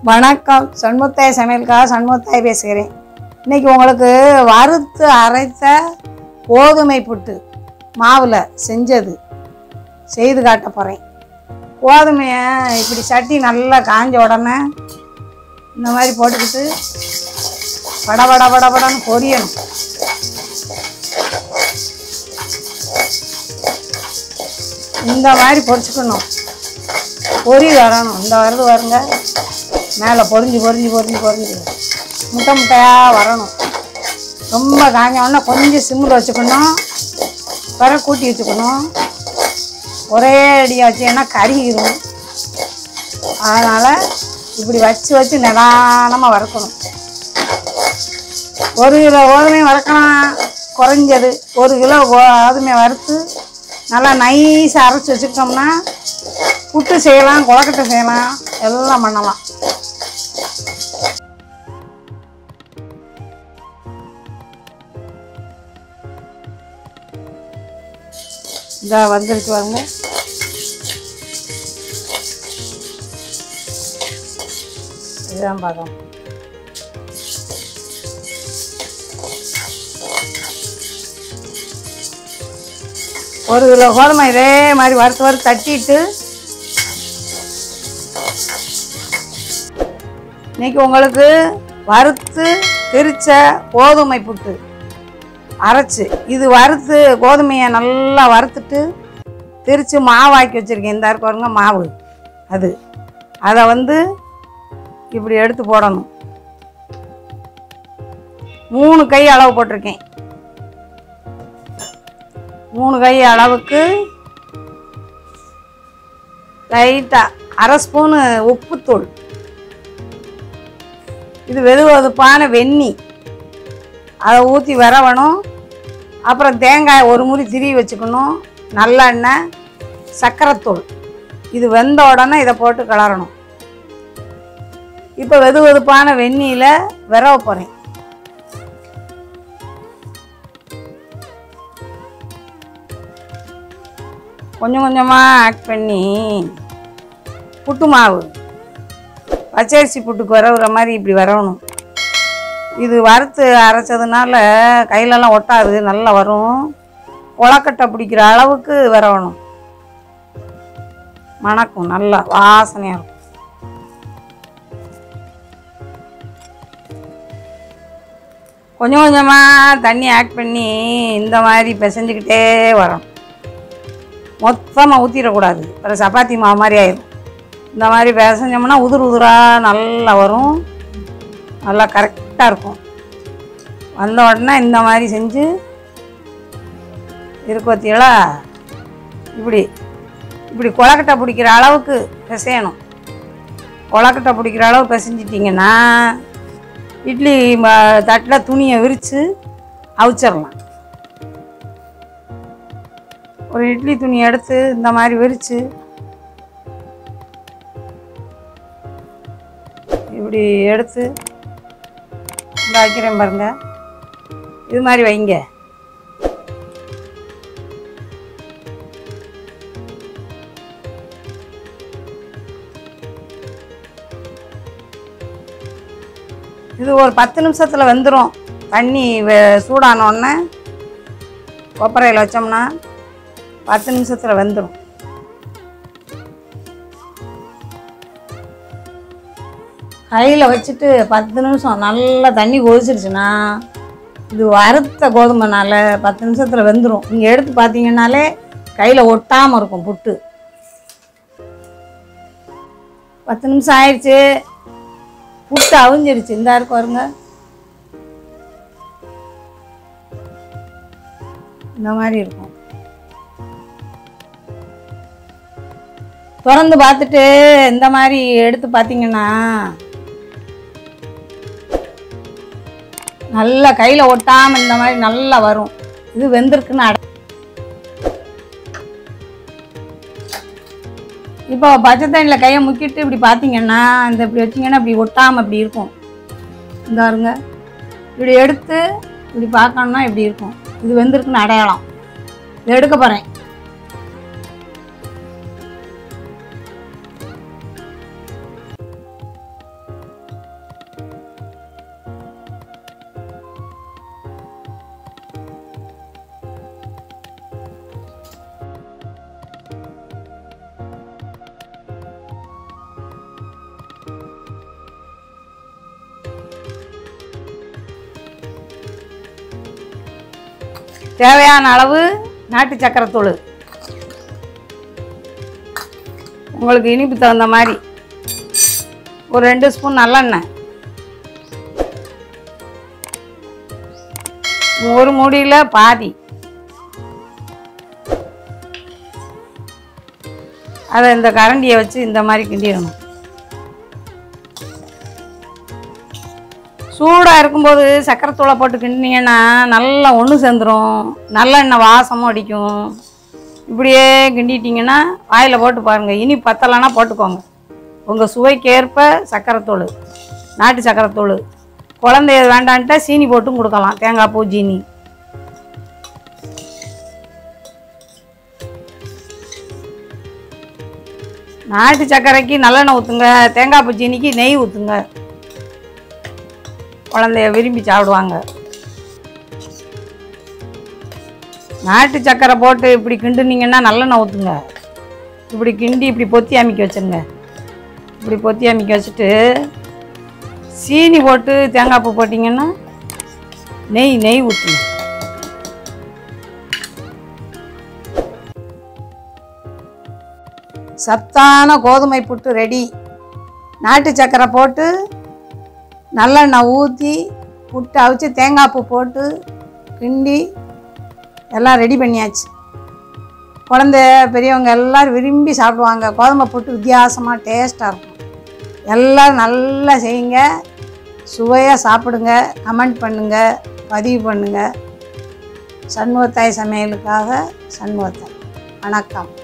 வணக்கம் சண்முத்தாய் சமையலுக்காக சண்முத்தாய் பேசுகிறேன் இன்னைக்கு உங்களுக்கு வறுத்து அரைத்த கோதுமை புட்டு மாவில் செஞ்சது செய்து காட்ட போகிறேன் கோதுமையை இப்படி சட்டி நல்லா காஞ்ச உடனே இந்த மாதிரி போட்டுக்கிட்டு வட வட வட வடன்னு பொரியணும் இந்த மாதிரி பொரிச்சுக்கணும் பொரி வரணும் இந்த வருது வருங்க மேலே பொரிஞ்சு பொரிஞ்சு பொரிஞ்சு பொரிஞ்சு முட்டை முட்டையாக வரணும் ரொம்ப காஞ்ச உடனே கொஞ்சம் சிம்மில் வச்சுக்கணும் பிறகு கூட்டி வச்சுக்கணும் ஒரே அடியாக வச்சீங்கன்னா கருகிடும் அதனால் இப்படி வச்சு வச்சு நிதானமாக வறுக்கணும் ஒரு கிலோ கோதுமையும் வறுக்கலாம் குறைஞ்சது ஒரு கிலோ கோதுமையை வறுத்து நல்லா நைஸாக அரைச்சி வச்சுக்கிட்டோம்னா புட்டு செய்யலாம் கொழக்கட்டை செய்யலாம் எல்லாம் பண்ணலாம் இந்த வந்துருச்சு பாருங்க இதுதான் பார்க்கணும் ஒரு கிலோ கோதுமை இதே மாதிரி வறுத்து வறுத்து தட்டிட்டு இன்னைக்கு உங்களுக்கு வறுத்து திரிச்ச கோதுமை புட்டு அரைச்சு இது வறுத்து கோதுமையை நல்லா வறுத்துட்டு திரித்து மாவாக்கி வச்சுருக்கேன் இந்த இருக்கு பாருங்க மாவு அது அதை வந்து இப்படி எடுத்து போடணும் மூணு கை அளவு போட்டிருக்கேன் மூணு கை அளவுக்கு லைட்டாக அரை ஸ்பூனு உப்புத்தூள் இது வெது வெதுப்பான வெந்நி அதை ஊற்றி வரவணும் அப்புறம் தேங்காய் ஒரு முறி திருவி வச்சுக்கணும் நல்லெண்ணெய் சர்க்கரைத்தூள் இது வெந்த உடனே இதை போட்டு கிளறணும் இப்போ வெது வெதுப்பான வெந்நியில் விரவ போகிறேன் கொஞ்சம் கொஞ்சமாக ஆட் பண்ணி புட்டு மாவு பச்சரிசி புட்டுக்கு வரவுற மாதிரி இப்படி வரணும் இது வறுத்து அரைச்சதுனால கையிலலாம் ஒட்டாது நல்லா வரும் கொழக்கட்டை பிடிக்கிற அளவுக்கு வரணும் மணக்கும் நல்லா வாசனையாக இருக்கும் கொஞ்சம் கொஞ்சமாக தண்ணி ஆட் பண்ணி இந்த மாதிரி பிசைஞ்சுக்கிட்டே வரணும் மொத்தமாக ஊற்றிடக்கூடாது அப்புறம் சப்பாத்தி மாவு மாதிரி ஆயிடும் இந்த மாதிரி பிசைஞ்சோம்னா உதிர் உதிராக நல்லா வரும் நல்லா கரெக்டாக இருக்கும் வந்த உடனே இந்த மாதிரி செஞ்சு இருக்கு பார்த்தீங்களா இப்படி இப்படி கொழக்கட்டை பிடிக்கிற அளவுக்கு பிசையணும் கொழக்கட்டை பிடிக்கிற அளவு பிசைஞ்சிட்டிங்கன்னா இட்லி ம- தட்டில் துணியை விரித்து அவிச்சிடலாம் ஒரு இட்லி துணி எடுத்து இந்த மாதிரி விரித்து இப்படி எடுத்து இந்த வைக்கிறேன் பாருங்க இது மாதிரி வைங்க இது ஒரு பத்து நிமிஷத்தில் வெந்துடும் தண்ணி வெ- சூடான உடனே கொப்பரையில் வச்சோம்னா பத்து நிமிஷத்தில் வெந்துடும் கையில் வச்சுட்டு பத்து நிமிஷம் நல்லா தண்ணி கொதிச்சிருச்சுன்னா இது வறுத்த கோதுமைனால பத்து நிமிஷத்தில் வெந்துடும் நீங்கள் எடுத்து பார்த்தீங்கன்னாலே கையில் ஒட்டாமல் இருக்கும் புட்டு பத்து நிமிஷம் ஆயிடுச்சு புட்டு அவிஞ்சிருச்சு இந்த இருக்கு வருங்க இந்த மாதிரி இருக்கும் திறந்து பார்த்துட்டு இந்த மாதிரி எடுத்து பார்த்தீங்கன்னா நல்லா கையில் ஒட்டாமல் இந்த மாதிரி நல்லா வரும் இது வெந்திருக்குன்னு அட இப்போ பச்சை தண்ணியில் கையை முக்கிட்டு இப்படி பார்த்தீங்கன்னா இந்த இப்படி வச்சிங்கன்னா இப்படி ஒட்டாமல் இப்படி இருக்கும் இந்த பாருங்க இப்படி எடுத்து இப்படி பார்க்கணும்னா இப்படி இருக்கும் இது வெந்திருக்குன்னு அடையாளம் இதை எடுக்க போகிறேன் தேவையான அளவு நாட்டு சக்கரை தூள் உங்களுக்கு இனிப்பு தகுந்த மாதிரி ஒரு ரெண்டு ஸ்பூன் நல்லெண்ணெய் ஒரு மூடியில் பாதி அதை இந்த கரண்டியை வச்சு இந்த மாதிரி கிண்டிடணும் சூடாக இருக்கும்போது சக்கரை தூளை போட்டு கிண்டினீங்கன்னா நல்லா ஒன்று சேர்ந்துரும் நல்லெண்ணெய் வாசமும் அடிக்கும் இப்படியே கிண்டிட்டிங்கன்னா வாயில் போட்டு பாருங்கள் இனி பத்தலைன்னா போட்டுக்கோங்க உங்கள் சுவைக்கேற்ப சக்கரைத்தூள் நாட்டு சக்கரைத்தூள் குழந்தைய வேண்டான்ட்டா சீனி போட்டும் கொடுக்கலாம் தேங்காய் பூ ஜீனி நாட்டு சர்க்கரைக்கு நல்லெண்ணெய் ஊற்றுங்க தேங்காய் பூ ஜீனிக்கு நெய் ஊற்றுங்க குழந்தைய விரும்பி சாப்பிடுவாங்க நாட்டு சக்கரை போட்டு இப்படி கிண்டுனீங்கன்னா நல்லெண்ணெய் ஊற்றுங்க இப்படி கிண்டி இப்படி பொத்தி அமைக்க வச்சுருங்க இப்படி பொத்தி அமைக்க வச்சுட்டு சீனி போட்டு தேங்காய் பூ போட்டிங்கன்னா நெய் நெய் ஊற்றுங்க சத்தான கோதுமை புட்டு ரெடி நாட்டு சக்கரை போட்டு நல்லெண்ணெய் ஊற்றி புட்டு அவிச்சு தேங்காய் பூ போட்டு கிண்டி எல்லாம் ரெடி பண்ணியாச்சு குழந்த பெரியவங்க எல்லோரும் விரும்பி சாப்பிடுவாங்க கோதுமை புட்டு வித்தியாசமாக டேஸ்ட்டாக இருக்கும் எல்லோரும் நல்லா செய்யுங்க சுவையாக சாப்பிடுங்க கமெண்ட் பண்ணுங்கள் பதிவு பண்ணுங்கள் சண்முகத்தாய் சமையலுக்காக சண்முகத்தாய் வணக்கம்